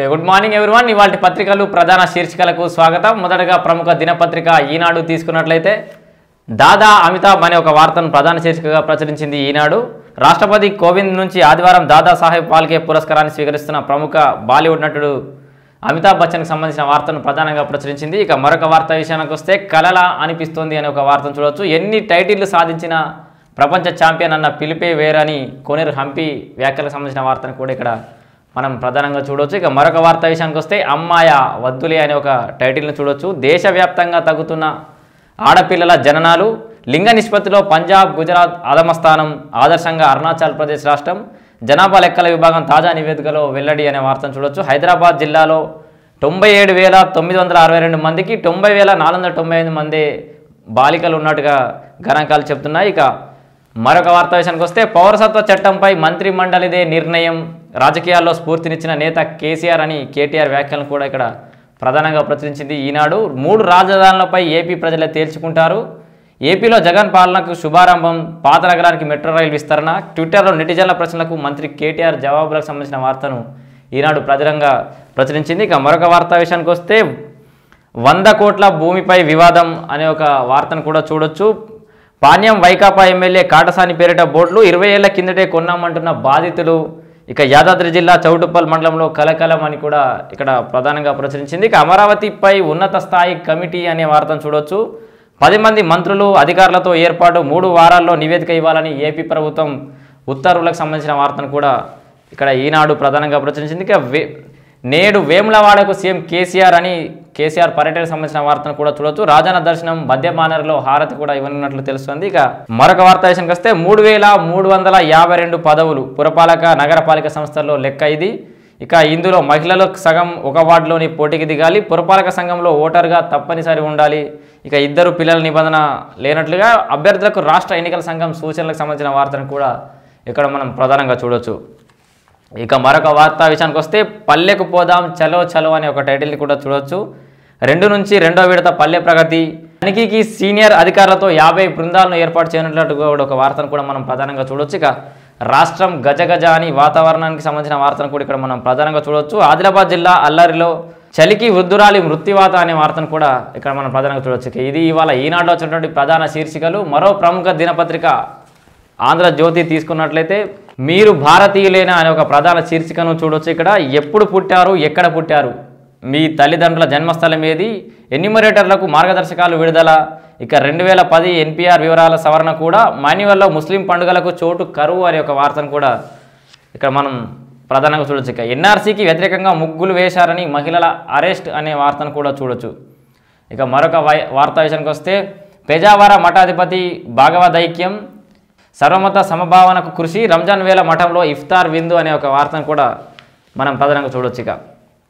good morning everyone ఇవాళ పత్రికలు ప్రధాన శీర్షికలకు స్వాగతం మొదటగా ప్రముఖ దినపత్రిక ఈనాడు తీసుకున్నట్లయితే దాదా అమితాబ్ అనే ఒక వార్తను ప్రధాన శీర్షికగా ప్రచురించింది ఈనాడు రాష్ట్రపతి కోవింద్ నుంచి ఆదివారం దాదా సాహెబ్ పాల్కే పురస్కారాన్ని స్వీకరిస్తున్న ప్రముఖ బాలీవుడ్ నటుడు అమితాబ్ బచ్చన్కి సంబంధించిన వార్తను ప్రధానంగా ప్రచురించింది ఇక మరొక వార్త విషయానికి వస్తే కలలా అనిపిస్తుంది అనే ఒక వార్తను చూడవచ్చు ఎన్ని టైటిళ్లు సాధించిన ప్రపంచ ఛాంపియన్ అన్న పిలిపే వేరని కోనేరు హంపి వ్యాఖ్యలకు సంబంధించిన వార్తను కూడా ఇక్కడ మనం ప్రధానంగా చూడవచ్చు ఇక మరొక వార్త విషయానికి వస్తే అమ్మాయ వద్దులే అనే ఒక టైటిల్ని చూడొచ్చు దేశవ్యాప్తంగా తగ్గుతున్న ఆడపిల్లల జననాలు లింగ నిష్పత్తిలో పంజాబ్ గుజరాత్ ఆదమస్థానం ఆదర్శంగా అరుణాచల్ ప్రదేశ్ రాష్ట్రం జనాభా లెక్కల విభాగం తాజా నివేదికలో వెల్లడి అనే వార్తను చూడొచ్చు హైదరాబాద్ జిల్లాలో తొంభై ఏడు వేల తొమ్మిది వందల అరవై రెండు మందికి తొంభై వేల నాలుగు వందల తొంభై ఐదు మంది బాలికలు ఉన్నట్టుగా గణాంకాలు చెప్తున్నాయి ఇక మరొక వార్త విషయానికి వస్తే పౌరసత్వ చట్టంపై మంత్రి మండలిదే నిర్ణయం రాజకీయాల్లో స్ఫూర్తినిచ్చిన నేత కేసీఆర్ అని కేటీఆర్ వ్యాఖ్యలను కూడా ఇక్కడ ప్రధానంగా ప్రచురించింది ఈనాడు మూడు రాజధానులపై ఏపీ ప్రజలే తేల్చుకుంటారు ఏపీలో జగన్ పాలనకు శుభారంభం పాత నగరానికి మెట్రో రైలు విస్తరణ ట్విట్టర్లో నెటిజన్ల ప్రశ్నలకు మంత్రి కేటీఆర్ జవాబులకు సంబంధించిన వార్తను ఈనాడు ప్రజలంగా ప్రచురించింది ఇక మరొక వార్తా విషయానికి వస్తే వంద కోట్ల భూమిపై వివాదం అనే ఒక వార్తను కూడా చూడొచ్చు పాణ్యం వైకాపా ఎమ్మెల్యే కాటసాని పేరిట బోట్లు ఇరవై ఏళ్ల కిందటే కొన్నామంటున్న బాధితులు ఇక యాదాద్రి జిల్లా చౌటుప్పల్ మండలంలో కలకలం అని కూడా ఇక్కడ ప్రధానంగా ప్రచురించింది ఇక అమరావతిపై ఉన్నత స్థాయి కమిటీ అనే వార్తను చూడొచ్చు పది మంది మంత్రులు అధికారులతో ఏర్పాటు మూడు వారాల్లో నివేదిక ఇవ్వాలని ఏపీ ప్రభుత్వం ఉత్తర్వులకు సంబంధించిన వార్తను కూడా ఇక్కడ ఈనాడు ప్రధానంగా ప్రచురించింది ఇక వే నేడు వేములవాడకు సీఎం కేసీఆర్ అని కేసీఆర్ పర్యటనకు సంబంధించిన వార్తను కూడా చూడొచ్చు రాజన్న దర్శనం మద్యపానరులో హారతి కూడా ఇవ్వనున్నట్లు తెలుస్తుంది ఇక మరొక వార్త విషయానికి వస్తే మూడు వేల మూడు వందల యాభై రెండు పదవులు పురపాలక నగరపాలిక సంస్థల్లో లెక్క ఇది ఇక ఇందులో మహిళలకు సగం ఒక వార్డులోని పోటీకి దిగాలి పురపాలక సంఘంలో ఓటర్గా తప్పనిసరి ఉండాలి ఇక ఇద్దరు పిల్లల నిబంధన లేనట్లుగా అభ్యర్థులకు రాష్ట్ర ఎన్నికల సంఘం సూచనలకు సంబంధించిన వార్తను కూడా ఇక్కడ మనం ప్రధానంగా చూడొచ్చు ఇక మరొక వార్తా విషయానికి వస్తే పల్లెకు పోదాం చలో చలో అనే ఒక టైటిల్ని కూడా చూడొచ్చు రెండు నుంచి రెండో విడత పల్లె ప్రగతి తనిఖీకి సీనియర్ అధికారులతో యాభై బృందాలను ఏర్పాటు చేయనున్నట్టు కూడా ఒక వార్తను కూడా మనం ప్రధానంగా చూడొచ్చు ఇక రాష్ట్రం గజగజ అని వాతావరణానికి సంబంధించిన వార్తను కూడా ఇక్కడ మనం ప్రధానంగా చూడొచ్చు ఆదిలాబాద్ జిల్లా అల్లరిలో చలికి వృద్ధురాలి మృత్యువాత అనే వార్తను కూడా ఇక్కడ మనం ప్రధానంగా చూడొచ్చు ఇక ఇది ఇవాళ ఈనాడులో వచ్చినటువంటి ప్రధాన శీర్షికలు మరో ప్రముఖ దినపత్రిక ఆంధ్రజ్యోతి తీసుకున్నట్లయితే మీరు భారతీయులేనా అనే ఒక ప్రధాన శీర్షికను చూడొచ్చు ఇక్కడ ఎప్పుడు పుట్టారు ఎక్కడ పుట్టారు మీ తల్లిదండ్రుల జన్మస్థలం ఏది ఎన్యూమరేటర్లకు మార్గదర్శకాలు విడుదల ఇక రెండు వేల పది ఎన్పిఆర్ వివరాల సవరణ కూడా మాన్యువల్లో ముస్లిం పండుగలకు చోటు కరువు అనే ఒక వార్తను కూడా ఇక్కడ మనం ప్రధానంగా చూడొచ్చు ఇక ఎన్ఆర్సీకి వ్యతిరేకంగా ముగ్గులు వేశారని మహిళల అరెస్ట్ అనే వార్తను కూడా చూడొచ్చు ఇక మరొక వై వార్తా విషయానికి వస్తే పెజావర మఠాధిపతి భాగవదైక్యం సర్వమత సమభావనకు కృషి రంజాన్ వేళ మఠంలో ఇఫ్తార్ విందు అనే ఒక వార్తను కూడా మనం ప్రధానంగా చూడొచ్చు ఇక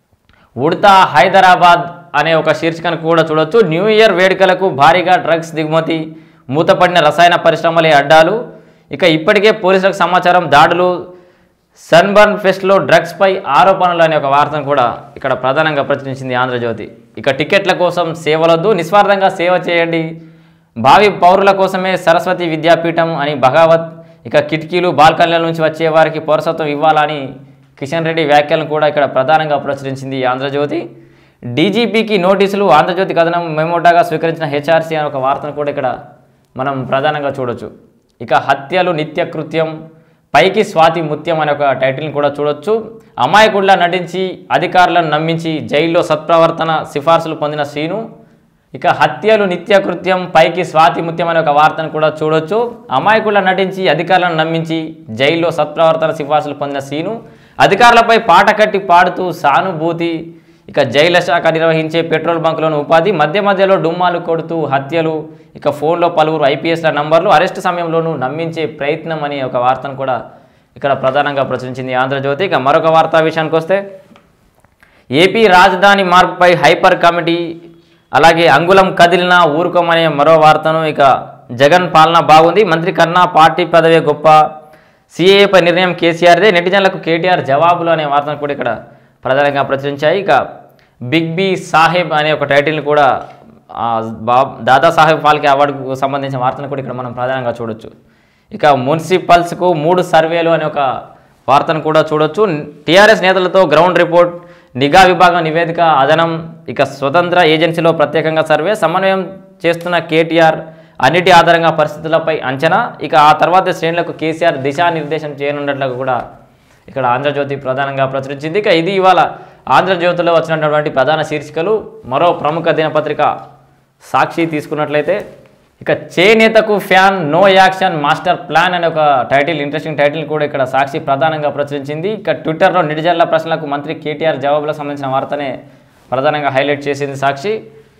ఉడతా హైదరాబాద్ అనే ఒక శీర్షికను కూడా చూడొచ్చు న్యూ ఇయర్ వేడుకలకు భారీగా డ్రగ్స్ దిగుమతి మూతపడిన రసాయన పరిశ్రమలే అడ్డాలు ఇక ఇప్పటికే పోలీసులకు సమాచారం దాడులు సన్బర్న్ ఫెస్ట్లో డ్రగ్స్పై ఆరోపణలు అనే ఒక వార్తను కూడా ఇక్కడ ప్రధానంగా ప్రచురించింది ఆంధ్రజ్యోతి ఇక టికెట్ల కోసం సేవలొద్దు నిస్వార్థంగా సేవ చేయండి భావి పౌరుల కోసమే సరస్వతి విద్యాపీఠం అని భగావత్ ఇక కిటికీలు బాల్కనీల నుంచి వచ్చే వారికి పౌరసత్వం ఇవ్వాలని కిషన్ రెడ్డి వ్యాఖ్యలను కూడా ఇక్కడ ప్రధానంగా ప్రచురించింది ఈ ఆంధ్రజ్యోతి డీజీపీకి నోటీసులు ఆంధ్రజ్యోతి కథనం మెమోటాగా స్వీకరించిన హెచ్ఆర్సీ అనే ఒక వార్తను కూడా ఇక్కడ మనం ప్రధానంగా చూడొచ్చు ఇక హత్యలు నిత్యకృత్యం పైకి స్వాతి ముత్యం అనే ఒక టైటిల్ని కూడా చూడొచ్చు అమాయకుడిలా నటించి అధికారులను నమ్మించి జైల్లో సత్ప్రవర్తన సిఫార్సులు పొందిన శ్రీను ఇక హత్యలు నిత్యకృత్యం పైకి స్వాతి ముత్యం అనే ఒక వార్తను కూడా చూడొచ్చు అమాయకుల నటించి అధికారులను నమ్మించి జైల్లో సత్ప్రవర్తన సిఫార్సులు పొందిన సీను అధికారులపై పాట కట్టి పాడుతూ సానుభూతి ఇక జైల శాఖ నిర్వహించే పెట్రోల్ బంకులోని ఉపాధి మధ్య మధ్యలో డుమ్మాలు కొడుతూ హత్యలు ఇక ఫోన్లో పలువురు ఐపీఎస్ల నంబర్లు అరెస్ట్ సమయంలోనూ నమ్మించే ప్రయత్నం అనే ఒక వార్తను కూడా ఇక్కడ ప్రధానంగా ప్రచురించింది ఆంధ్రజ్యోతి ఇక మరొక వార్తా విషయానికి వస్తే ఏపీ రాజధాని మార్పుపై హైపర్ కమిటీ అలాగే అంగుళం కదిలిన ఊరుకోమనే మరో వార్తను ఇక జగన్ పాలన బాగుంది మంత్రి కన్నా పార్టీ పదవే గొప్ప సిఏఏపై నిర్ణయం కేసీఆర్దే నెటిజన్లకు కేటీఆర్ జవాబులు అనే వార్తను కూడా ఇక్కడ ప్రధానంగా ప్రచురించాయి ఇక బిగ్ బి సాహెబ్ అనే ఒక టైటిల్ని కూడా ఆ, బా దాదాసాహెబ్ ఫాల్కే అవార్డుకు సంబంధించిన వార్తను కూడా ఇక్కడ మనం ప్రధానంగా చూడొచ్చు ఇక మున్సిపల్స్కు మూడు సర్వేలు అనే ఒక వార్తను కూడా చూడొచ్చు టీఆర్ఎస్ నేతలతో గ్రౌండ్ రిపోర్ట్ నిఘా విభాగం నివేదిక అదనం ఇక స్వతంత్ర ఏజెన్సీలో ప్రత్యేకంగా సర్వే సమన్వయం చేస్తున్న కేటీఆర్ అన్నిటి ఆధారంగా పరిస్థితులపై అంచనా ఇక ఆ తర్వాత శ్రేణులకు కేసీఆర్ దిశానిర్దేశం చేయనున్నట్లు కూడా ఇక్కడ ఆంధ్రజ్యోతి ప్రధానంగా ప్రచురించింది ఇక ఇది ఇవాళ ఆంధ్రజ్యోతిలో వచ్చినటువంటి ప్రధాన శీర్షికలు మరో ప్రముఖ దినపత్రిక సాక్షి తీసుకున్నట్లయితే ఇక చేనేతకు fan no action master plan అనే ఒక టైటిల్ ఇంట్రెస్టింగ్ టైటిల్ కూడా ఇక్కడ సాక్షి ప్రధానంగా ప్రచురించింది ఇక ట్విట్టర్లో నిడిజల్ల ప్రశ్నలకు మంత్రి కేటీఆర్ జవాబులకు సంబంధించిన వార్తనే ప్రధానంగా హైలైట్ చేసింది సాక్షి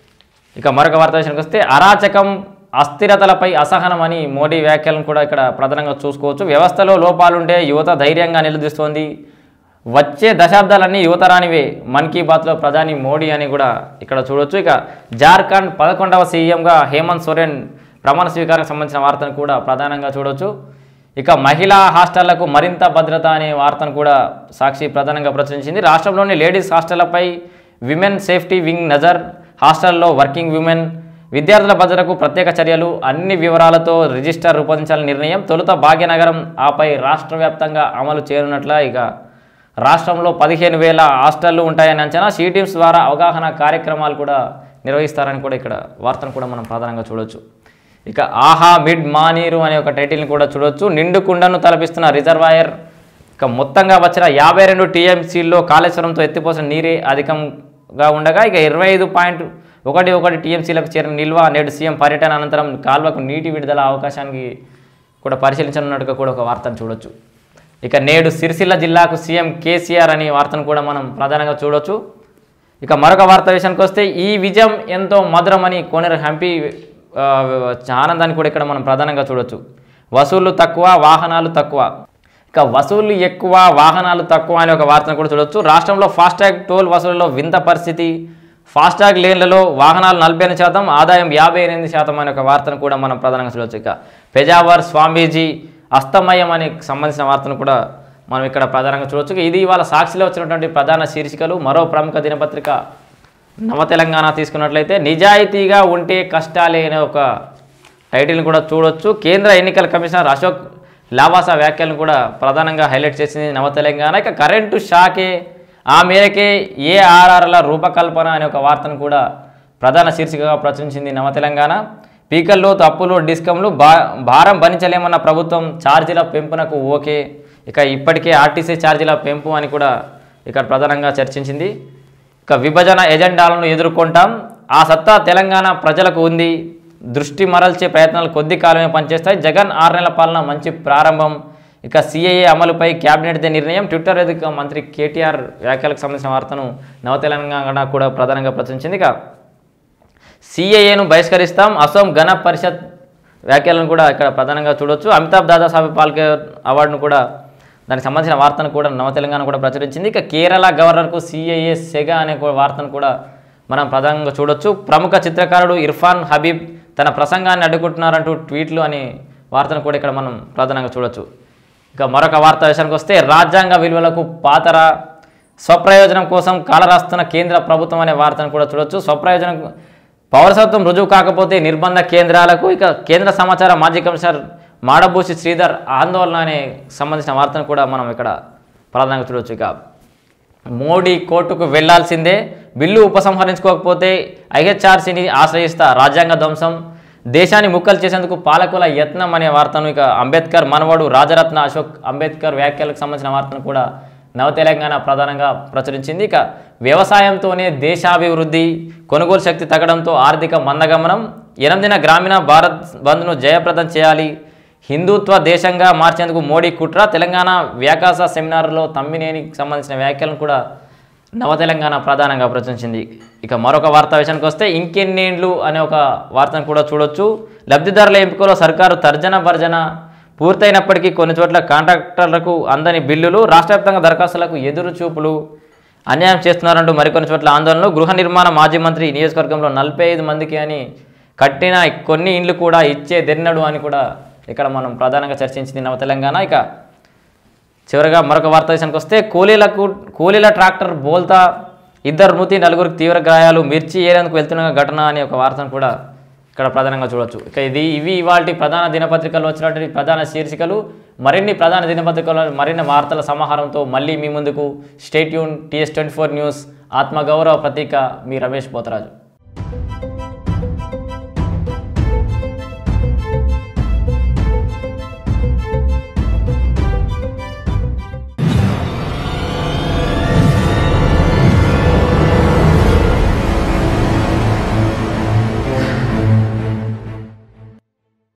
ఇక మరొక వార్త విషయానికి వస్తే అరాచకం అస్థిరతలపై అసహనం అని మోడీ వ్యాఖ్యలను కూడా ఇక్కడ ప్రధానంగా చూసుకోవచ్చు వ్యవస్థలో లోపాలుంటే యువత ధైర్యంగా నిలదీస్తోంది వచ్చే దశాబ్దాలన్నీ యువతరానివే మన్ కీ బాత్లో ప్రధాని మోడీ అని కూడా ఇక్కడ చూడొచ్చు ఇక జార్ఖండ్ పదకొండవ సీఎంగా హేమంత్ సోరెన్ ప్రమాణ స్వీకారానికి సంబంధించిన వార్తను కూడా ప్రధానంగా చూడొచ్చు ఇక మహిళా హాస్టళ్లకు మరింత భద్రత అనే వార్తను కూడా సాక్షి ప్రధానంగా ప్రచురించింది రాష్ట్రంలోని లేడీస్ హాస్టళ్లపై విమెన్ సేఫ్టీ వింగ్ నజర్ హాస్టల్లో వర్కింగ్ విమెన్ విద్యార్థుల భద్రతకు ప్రత్యేక చర్యలు అన్ని వివరాలతో రిజిస్టర్ రూపొందించాలని నిర్ణయం తొలుత భాగ్యనగరం ఆపై రాష్ట్ర వ్యాప్తంగా అమలు చేయనున్నట్ల ఇక రాష్ట్రంలో పదిహేను వేల హాస్టళ్లు ఉంటాయని అంచనా సీ టీమ్స్ ద్వారా అవగాహన కార్యక్రమాలు కూడా నిర్వహిస్తారని కూడా ఇక్కడ వార్తను కూడా మనం ప్రధానంగా చూడొచ్చు ఇక ఆహా మిడ్ మానీరు అనే ఒక టైటిల్ని కూడా చూడొచ్చు నిండు కుండను తలపిస్తున్న రిజర్వాయర్ ఇక మొత్తంగా వచ్చిన యాభై రెండు టీఎంసీల్లో కాళేశ్వరంతో ఎత్తిపోసిన నీరే అధికంగా ఉండగా ఇక ఇరవై ఐదు పాయింట్ ఒకటి ఒకటి టీఎంసీలకు చేరిన నిల్వ నేడు సీఎం పర్యటన అనంతరం కాల్వకు నీటి విడుదల అవకాశానికి కూడా పరిశీలించనున్నట్టుగా కూడా ఒక వార్తను చూడొచ్చు ఇక నేడు సిరిసిల్ల జిల్లాకు సీఎం కేసీఆర్ అనే వార్తను కూడా మనం ప్రధానంగా చూడొచ్చు ఇక మరొక వార్త విషయానికి వస్తే ఈ విజయం ఎంతో మధురమని కోనేరు హంపి ఆ, ఆనందాన్ని కూడా ఇక్కడ మనం ప్రధానంగా చూడొచ్చు వసూళ్లు తక్కువ వాహనాలు తక్కువ ఇక వసూళ్లు ఎక్కువ వాహనాలు తక్కువ అనే ఒక వార్తను కూడా చూడొచ్చు రాష్ట్రంలో ఫాస్టాగ్ టోల్ వసూళ్లలో వింత పరిస్థితి ఫాస్టాగ్ లేన్లలో వాహనాలు నలభై ఎనిమిది శాతం ఆదాయం యాభై ఎనిమిది శాతం అనే ఒక వార్తను కూడా మనం ప్రధానంగా చూడొచ్చు ఇక పెజావర్ స్వామీజీ అస్తమయం అనే సంబంధించిన వార్తను కూడా మనం ఇక్కడ ప్రధానంగా చూడొచ్చు ఇది ఇవాళ సాక్షిలో వచ్చినటువంటి ప్రధాన శీర్షికలు మరో ప్రముఖ దినపత్రిక నవ తెలంగాణ తీసుకున్నట్లయితే నిజాయితీగా ఉంటే కష్టాలే అనే ఒక టైటిల్ని కూడా చూడొచ్చు కేంద్ర ఎన్నికల కమిషనర్ అశోక్ లావాసా వ్యాఖ్యలను కూడా ప్రధానంగా హైలైట్ చేసింది నవ తెలంగాణ ఇక కరెంటు షాకే ఆ మేరకే ఏఆర్ఆర్ల రూపకల్పన అనే ఒక వార్తను కూడా ప్రధాన శీర్షికగా ప్రచురించింది నవ తెలంగాణ పీకల్లో తప్పులు డిస్కంలు బా భారం భరించలేమన్న ప్రభుత్వం ఛార్జీల పెంపునకు ఓకే ఇక ఇప్పటికే ఆర్టీసీ ఛార్జీల పెంపు అని కూడా ఇక్కడ ప్రధానంగా చర్చించింది ఇక విభజన ఎజెండాలను ఎదుర్కొంటాం ఆ సత్తా తెలంగాణ ప్రజలకు ఉంది దృష్టి మరల్చే ప్రయత్నాలు కొద్ది కాలమే పనిచేస్తాయి జగన్ ఆరు నెలల పాలన మంచి ప్రారంభం ఇక సిఏఏ అమలుపై కేబినెట్ నిర్ణయం ట్విట్టర్ వేదిక మంత్రి కేటీఆర్ వ్యాఖ్యలకు సంబంధించిన వార్తను నవ తెలంగాణ కూడా ప్రధానంగా ప్రచురించింది ఇక సిఏఏను బహిష్కరిస్తాం అసోం గణ పరిషత్ వ్యాఖ్యలను కూడా ఇక్కడ ప్రధానంగా చూడొచ్చు అమితాబ్ దాదాసాహెబ్ పాల్కే అవార్డును కూడా దానికి సంబంధించిన వార్తను కూడా నవ తెలంగాణ కూడా ప్రచురించింది ఇక కేరళ గవర్నర్కు సిఏఏ సెగ అనే కూ- వార్తను కూడా మనం ప్రధానంగా చూడొచ్చు ప్రముఖ చిత్రకారుడు ఇర్ఫాన్ హబీబ్ తన ప్రసంగాన్ని అడ్డుకుంటున్నారంటూ ట్వీట్లు అనే వార్తను కూడా ఇక్కడ మనం ప్రధానంగా చూడొచ్చు ఇక మరొక వార్త విషయానికి వస్తే రాజ్యాంగ విలువలకు పాతర స్వప్రయోజనం కోసం కాలరాస్తున్న కేంద్ర ప్రభుత్వం అనే వార్తను కూడా చూడొచ్చు స్వప్రయోజనం పౌరసత్వం రుజువు కాకపోతే నిర్బంధ కేంద్రాలకు ఇక కేంద్ర సమాచార మాజీ కమిషనర్ మాడభూషి శ్రీధర్ ఆందోళన అనే సంబంధించిన వార్తను కూడా మనం ఇక్కడ ప్రధానంగా చూడొచ్చు ఇక మోడీ కోర్టుకు వెళ్లాల్సిందే బిల్లు ఉపసంహరించుకోకపోతే ఐహెచ్ఆర్సీని ఆశ్రయిస్తా రాజ్యాంగ ధ్వంసం దేశాన్ని ముక్కలు చేసేందుకు పాలకుల యత్నం అనే వార్తను ఇక అంబేద్కర్ మనవడు రాజరత్న అశోక్ అంబేద్కర్ వ్యాఖ్యలకు సంబంధించిన వార్తను కూడా నవ తెలంగాణ ప్రధానంగా ప్రచురించింది ఇక వ్యవసాయంతోనే దేశాభివృద్ధి కొనుగోలు శక్తి తగ్గడంతో ఆర్థిక మందగమనం ఎనిమిదిన గ్రామీణ భారత్ బంద్ను జయప్రదం చేయాలి హిందుత్వ దేశంగా మార్చేందుకు మోడీ కుట్ర తెలంగాణ వ్యాకాస సెమినార్లో తమ్మినేనికి సంబంధించిన వ్యాఖ్యలను కూడా నవ తెలంగాణ ప్రధానంగా ప్రచురించింది ఇక మరొక వార్తా విషయానికి వస్తే ఇంకెన్నేండ్లు అనే ఒక వార్తను కూడా చూడొచ్చు లబ్ధిదారుల ఎంపికలో సర్కారు తర్జన భర్జన పూర్తయినప్పటికీ కొన్ని చోట్ల కాంట్రాక్టర్లకు అందని బిల్లులు రాష్ట్ర వ్యాప్తంగా దరఖాస్తులకు ఎదురు చూపులు అన్యాయం చేస్తున్నారంటూ మరికొన్ని చోట్ల ఆందోళనలు గృహ నిర్మాణ మాజీ మంత్రి నియోజకవర్గంలో నలభై ఐదు మందికి అని కట్టిన కొన్ని ఇండ్లు కూడా ఇచ్చే దెన్నడు అని కూడా ఇక్కడ మనం ప్రధానంగా చర్చించింది నవ తెలంగాణ ఇక చివరగా మరొక వార్త విషయానికి వస్తే కూలీలకు కూలీల ట్రాక్టర్ బోల్తా ఇద్దరు మృతి నలుగురికి తీవ్ర గాయాలు మిర్చి ఏరేందుకు వెళ్తున్న ఘటన అనే ఒక వార్తను కూడా ఇక్కడ ప్రధానంగా చూడొచ్చు ఇక ఇది ఇవి ఇవాటి ప్రధాన దినపత్రికలు వచ్చినటువంటి ప్రధాన శీర్షికలు మరిన్ని ప్రధాన దినపత్రికల మరిన్ని వార్తల సమాహారంతో మళ్ళీ మీ ముందుకు స్టేట్ యూన్ టీఎస్ ట్వంటీ ఫోర్ న్యూస్ ఆత్మగౌరవ ప్రతీక మీ రమేష్ పోతరాజు